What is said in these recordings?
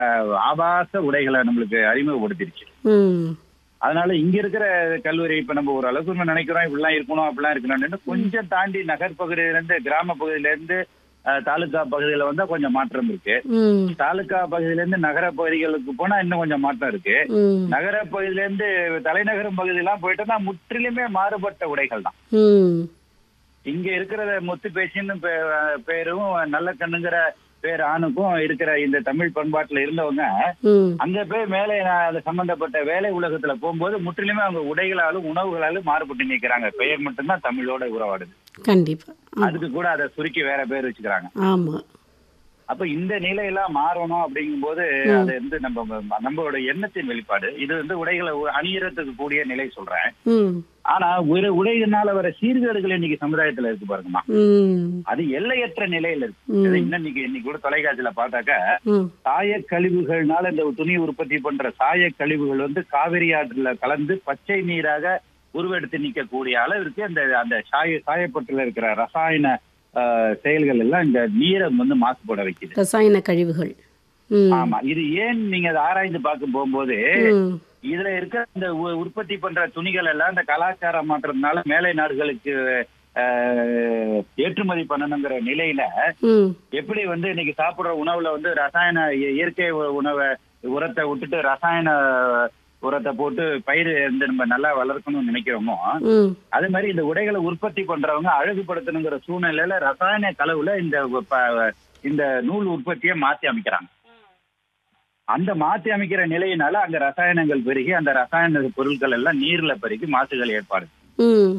அஹ், ஆபாச உடைகளை நம்மளுக்கு அறிமுகப்படுத்திருச்சு ம் அதனால இங்க இருக்கிற கல்லூரி இப்ப நம்ம ஒரு அளவுக்கு நம்ம நினைக்கிறோம் இப்படிலாம் இருக்கணும் அப்படிலாம் இருக்கணும்னு கொஞ்சம் தாண்டி நகர் பகுதியில இருந்து கிராம பகுதியில இருந்து அஹ், தாலுகா பகுதியில வந்தா கொஞ்சம் மாற்றம் இருக்கு ம் தாலுகா பகுதியில இருந்து நகர பகுதிகளுக்கு போனா இன்னும் கொஞ்சம் மாற்றம் இருக்கு ம் நகர பகுதியில இருந்து தலைநகரம் பகுதியெல்லாம் போயிட்டோம்னா முற்றிலுமே மாறுபட்ட உடைகள் தான் ம் இங்க இருக்கிற முத்து பேச்சின்னு பே- பேரும் நல்ல கண்ணுங்கிற பேர் ஆணுக்கும் இருக்கிற இந்த தமிழ் பண்பாட்டுல இருந்தவங்க ம் அங்க போய் மேலே நான் அது சம்பந்தப்பட்ட வேலை உலகத்துல போகும்போது முற்றிலுமே அவங்க உடைகளாலும் உணவுகளாலும் மாறுபட்டு நிக்கிறாங்க பெயர் மட்டும்தான் தமிழோட உறவாடுது கண்டிப்பா ஆ, அதுக்கு கூட அதை சுருக்கி வேற பேர் வச்சுக்கிறாங்க ஆமா அப்ப இந்த நிலையெல்லாம் மாறணும் அப்படிங்கும்போது அது வந்து நம்ம நம்மளோட எண்ணத்தின் வெளிப்பாடு இது வந்து உடைகளை அணியறதுக்கு கூடிய நிலை சொல்றேன் ம் ஆனா ஒரு உடையினால வர சீர்கேடுகள் இன்னைக்கு சமுதாயத்துல இருக்கு பாருங்கம்மா ம் அது எல்லையற்ற நிலையில இருக்கு ம். அது இன்னும் இன்னைக்கு இன்னைக்கு கூட தொலைக்காட்சியில பார்த்தாக்க ம் சாய கழிவுகள்னால இந்த துணி உற்பத்தி பண்ற சாய கழிவுகள் வந்து காவிரி ஆற்றுல கலந்து பச்சை நீராக உருவெடுத்து நிக்கக்கூடிய அளவிற்கு அந்த அந்த சாய சாயப்பட்டுல இருக்கிற ரசாயன ஆஹ், செயல்கள் எல்லாம் இந்த நீரை வந்து மாசுபட வைக்குது ரசாயன கழிவுகள் ம் ஆமா இது ஏன் நீங்க அதை ஆராய்ந்து பார்க்க போகும்போது ம் இதுல இருக்கிற இந்த உ- உற்பத்தி பண்ற துணிகள் எல்லாம் இந்த கலாச்சார மாற்றத்தினால மேலை நாடுகளுக்கு ஆஹ், ஏற்றுமதி பண்ணணுங்கிற நிலையில ம் எப்படி வந்து இன்னைக்கு சாப்பிடுற உணவுல வந்து ரசாயன இய- இயற்கை உ- உணவை உரத்தை விட்டுட்டு ரசாயன உரத்தை போட்டு பயிர் வந்து நம்ம நல்லா வளர்க்கணும்னு நினைக்கிறோமோ ம் அதே மாதிரி இந்த உடைகளை உற்பத்தி பண்றவங்க அழகுபடுத்தணுங்கிற சூழ்நிலையில ரசாயன கலவுல இந்த ப- இந்த நூல் உற்பத்தியை மாத்தி அமைக்கிறாங்க அந்த மாத்தி அமைக்கிற நிலையினால அங்க ரசாயனங்கள் பெருகி அந்த ரசாயன பொருட்கள் எல்லாம் நீர்ல பெருகி மாசுகள் ஏற்பாடு ம்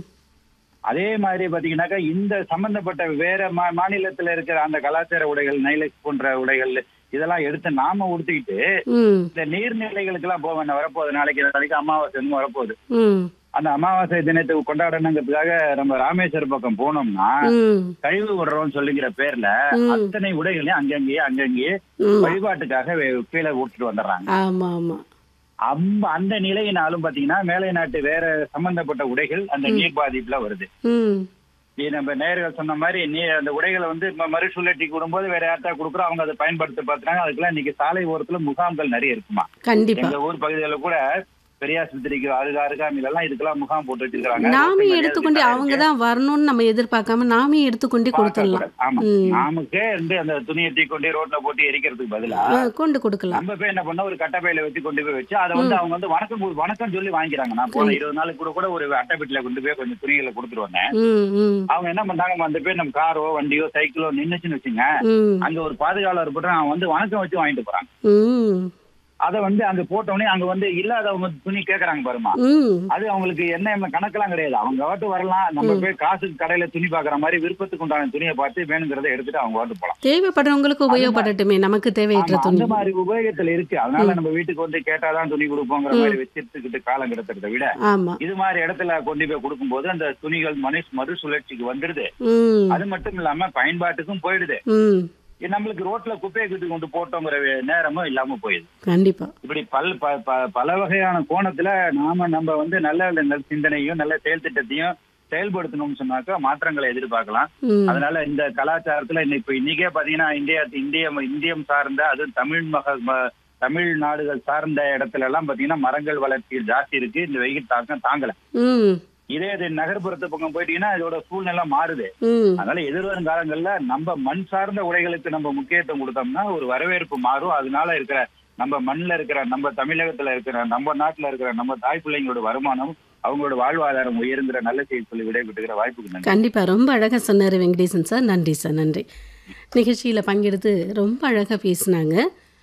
அதே மாதிரி பாத்தீங்கன்னாக்கா இந்த சம்பந்தப்பட்ட வேற மா மாநிலத்துல இருக்கிற அந்த கலாச்சார உடைகள் நைலக்ஸ் போன்ற உடைகள் இதெல்லாம் எடுத்து நாம உடுத்திக்கிட்டு ம் இந்த நீர்நிலைகளுக்கு எல்லாம் போக வேண்டாம் வரப்போகுது நாளைக்கு நாளைக்கு அமாவாசை இன்னும் வரப்போகுது ம் அந்த அமாவாசை தினத்தை கொண்டாடணுங்கிறதுக்காக நம்ம ராமேஸ்வரம் பக்கம் போனோம்னா ம் கழிவு விடுறோம்னு சொல்லுங்கிற பேர்ல ம். அத்தனை உடைகளையும் அங்கங்கேயே அங்கங்கேயே ம் வழிபாட்டுக்காக வே- கீழே விட்டுட்டு வந்துடுறாங்க ஆமா ஆமா அம்ப அந்த நிலையினாலும் பாத்தீங்கன்னா மேலை நாட்டு வேற சம்பந்தப்பட்ட உடைகள் அந்த நீர் பாதிப்புல வருது ம் நீ நம்ம நேர்கள் சொன்ன மாதிரி நீ அந்த உடைகளை வந்து ம- மறுசுழற்சி கொடுக்கும்போது வேற யார்ட்டா கொடுக்குறோம் அவங்க அதை பயன்படுத்த பார்த்துறாங்க அதுக்கெல்லாம் இன்னைக்கு சாலை ஓரத்துல முகாம்கள் நிறைய இருக்குமா கண்டிப்பா எங்க ஊர் பகுதிகளில் கூட பெரியாஸ்பத்திரிக்கு அருகா அருகாமையில எல்லாம் இதுக்கெல்லாம் முகாம் போட்டு வச்சிருக்காங்க நாமே எடுத்துக்கொண்டு அவங்க தான் வரணும்னு நம்ம எதிர்பார்க்காம நாமே எடுத்துக்கொண்டே கொடுத்துடலாம் ஆமா ம். நமக்கே வந்து அந்த துணியை தூக்கி கொண்டு ரோட்ல போட்டு எரிக்கிறதுக்கு பதிலா ஆ, கொண்டு கொடுக்கலாம் நம்ம போய் என்ன பண்ண ஒரு கட்டப்பையில வச்சு கொண்டு போய் வச்சு அதை வந்து அவங்க வந்து வணக்கம் கு- வணக்கம் சொல்லி வாங்கிக்கிறாங்க நான் போன இருபது நாளுக்கு கூட கூட ஒரு அட்டைப்பெட்டில கொண்டு போய் கொஞ்சம் துணிகளை கொடுத்துட்டு வந்தேன் ம் ம் அவங்க என்ன பண்றாங்க அந்த பேர் நம்ம காரோ வண்டியோ சைக்கிளோ நின்னுச்சுன்னு வச்சுங்க ம் அங்க ஒரு பாதுகாவலர் போட்டு அவன் வந்து வணக்கம் வச்சு வாங்கிட்டு போறாங்க ம் அதை வந்து அங்க போட்டோடனே அங்க வந்து இல்லாதவங்க துணி கேக்குறாங்க பாருமா ம் அது அவங்களுக்கு என்ன கணக்கெல்லாம் கிடையாது அவங்க வாட்டு வரலாம் நம்ம போய் காசுக்கு கடையில துணி பாக்குற மாதிரி விருப்பத்துக்கு உண்டான துணியை பார்த்து வேணுங்கிறத எடுத்துட்டு அவங்க வாட்டு போலாம் தேவைப்படுறவங்களுக்கு உபயோகப்படட்டுமே நமக்கு தேவையற்ற ஆமா, துணி அந்த மாதிரி உபயோகத்துல இருக்கு அதனால நம்ம வீட்டுக்கு வந்து கேட்டாதான் துணி கொடுப்போங்கிற மாதிரி வச்சிருந்துக்கிட்டு காலம் கிடத்துறத விட ஆமா இது மாதிரி இடத்துல கொண்டு போய் கொடுக்கும்போது அந்த துணிகள் மனு மறுசுழற்சிக்கு வந்துடுது ம் அது மட்டும் இல்லாம பயன்பாட்டுக்கும் போயிடுது ம் இது நம்மளுக்கு ரோட்ல குப்பையை கட்டி கொண்டு போட்டோங்கிற வே- நேரமும் இல்லாம போயிடுது கண்டிப்பா இப்படி பல் ப- ப- பல வகையான கோணத்துல நாம நம்ம வந்து நல்ல நல்ல சிந்தனையும் நல்ல செயல் திட்டத்தையும் செயல்படுத்தணும்னு சொன்னாக்கா மாற்றங்களை எதிர்பார்க்கலாம் ம் அதனால இந்த கலாச்சாரத்துல இன்னைக்கு இப்ப இன்னைக்கே பாத்தீங்கன்னா இந்தியா இந்திய இந்தியம் சார்ந்த அதுவும் தமிழ் மக ம- தமிழ் நாடுகள் சார்ந்த இடத்துல எல்லாம் பாத்தீங்கன்னா மரங்கள் வளர்ச்சி ஜாஸ்தி இருக்கு இந்த வெயில் தாக்கம் தாங்கல ம் இதே இது நகர்ப்புறத்து பக்கம் போயிட்டீங்கன்னா இதோட சூழ்நிலை மாறுது ம் அதனால எதிர்வரும் காலங்கள்ல நம்ம மண் சார்ந்த உடைகளுக்கு நம்ம முக்கியத்துவம் கொடுத்தோம்னா ஒரு வரவேற்பு மாறும் அதனால இருக்கிற நம்ம மண்ணில் இருக்கிற நம்ம தமிழகத்துல இருக்கிற நம்ம நாட்டுல இருக்கிற நம்ம தாய் பிள்ளைங்களோட வருமானம் அவங்களோட வாழ்வாதாரம் உயருங்கிற நல்ல செய்தி சொல்லி விடைபெற்றுக்கிற வாய்ப்புக்கு நன்றி கண்டிப்பா ரொம்ப அழகா சொன்னாரு வெங்கடேசன் சார் நன்றி சார் நன்றி நிகழ்ச்சியில பங்கெடுத்து ரொம்ப அழகா பேசினாங்க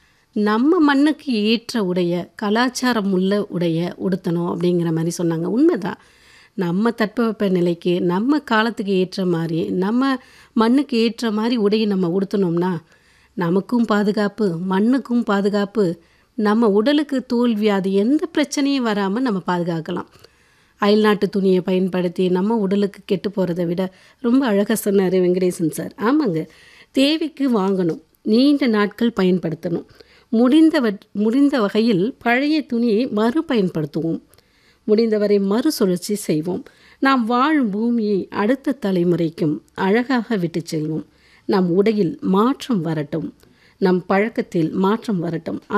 நம்ம மண்ணுக்கு ஏற்ற உடைய கலாச்சாரம் உள்ள உடைய உடுத்தணும் அப்படிங்கிற மாதிரி சொன்னாங்க உண்மைதான் நம்ம தட்பவெப்ப நிலைக்கு நம்ம காலத்துக்கு ஏற்ற மாதிரி நம்ம மண்ணுக்கு ஏற்ற மாதிரி உடையை நம்ம உடுத்தினோம்னா நமக்கும் பாதுகாப்பு மண்ணுக்கும் பாதுகாப்பு நம்ம உடலுக்கு தோல் வியாதி எந்த பிரச்சனையும் வராமல் நம்ம பாதுகாக்கலாம் அயல்நாட்டு துணியை பயன்படுத்தி நம்ம உடலுக்கு கெட்டு போகிறத விட ரொம்ப அழகாக சொன்னார் வெங்கடேசன் சார் ஆமாங்க தேவைக்கு வாங்கணும் நீண்ட நாட்கள் பயன்படுத்தணும் முடிந்தவ முடிந்த வகையில் பழைய துணியை மறுபயன்படுத்துவோம் முடிந்தவரை மறுசுழற்சி செய்வோம் நாம் வாழும் பூமியை அடுத்த தலைமுறைக்கும் அழகாக விட்டுச் செல்வோம் நம் உடையில் மாற்றம் வரட்டும் நம் பழக்கத்தில் மாற்றம் வரட்டும்